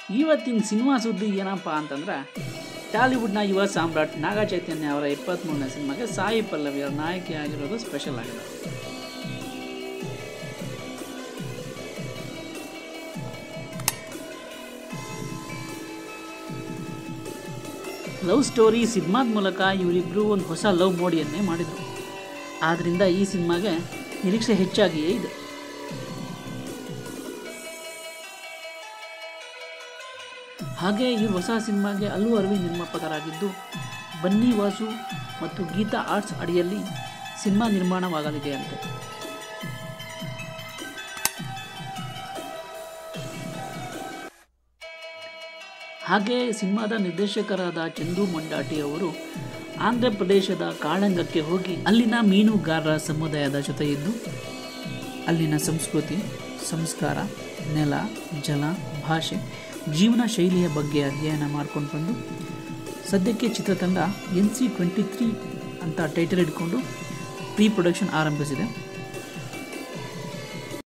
ಇವತ್ತಿನ ಸಿನಿಮಾ ಸುದ್ದಿ ಏನಪ್ಪ ಅಂತಂದ್ರೆ ಟಾಲಿವುಡ್ನ ಯುವ ಸಾಮ್ರಾಟ್ ನಾಗ ಚೈತನ್ಯ ಅವರ ಇಪ್ಪತ್ತ್ಮೂರನೇ ಸಿನಿಮಾಗೆ ಸಾಯಿ ಪಲ್ಲವಿ ಅವರ ನಾಯಕಿ ಆಗಿರೋದು ಸ್ಪೆಷಲ್ ಆಗಿದೆ ಲವ್ ಸ್ಟೋರಿ ಸಿನಿಮಾದ ಮೂಲಕ ಇವರಿಬ್ಬರು ಒಂದು ಹೊಸ ಲವ್ ಮೋಡಿಯನ್ನೇ ಮಾಡಿದರು ಆದ್ದರಿಂದ ಈ ಸಿನಿಮಾಗೆ ನಿರೀಕ್ಷೆ ಹೆಚ್ಚಾಗಿಯೇ ಇದೆ ಹಾಗೆ ಈ ಹೊಸ ಸಿನಿಮಾಗೆ ಅಲ್ಲು ಅರವಿಂದ್ ನಿರ್ಮಾಪಕರಾಗಿದ್ದು ಬನ್ನಿ ವಾಸು ಮತ್ತು ಗೀತಾ ಆರ್ಟ್ಸ್ ಅಡಿಯಲ್ಲಿ ಸಿನಿಮಾ ನಿರ್ಮಾಣವಾಗಲಿದೆ ಅಂತೆ ಹಾಗೆ ಸಿನಿಮಾದ ನಿರ್ದೇಶಕರಾದ ಚಂದು ಮಂಡಾಟಿ ಅವರು ಆಂಧ್ರ ಪ್ರದೇಶದ ಕಾಳಂಗಕ್ಕೆ ಹೋಗಿ ಅಲ್ಲಿನ ಮೀನುಗಾರರ ಸಮುದಾಯದ ಜೊತೆ ಇದ್ದು ಅಲ್ಲಿನ ಸಂಸ್ಕೃತಿ ಸಂಸ್ಕಾರ ನೆಲ ಜಲ ಭಾಷೆ ಜೀವನ ಶೈಲಿಯ ಬಗ್ಗೆ ಅಧ್ಯಯನ ಮಾಡ್ಕೊಂಡು ಬಂದು ಸದ್ಯಕ್ಕೆ ಚಿತ್ರತಂಡ ಎನ್ ಸಿ ಟ್ವೆಂಟಿ ತ್ರೀ ಅಂತ ಟೈಟಲ್ ಇಟ್ಕೊಂಡು ಪ್ರೀ ಪ್ರೊಡಕ್ಷನ್ ಆರಂಭಿಸಿದೆ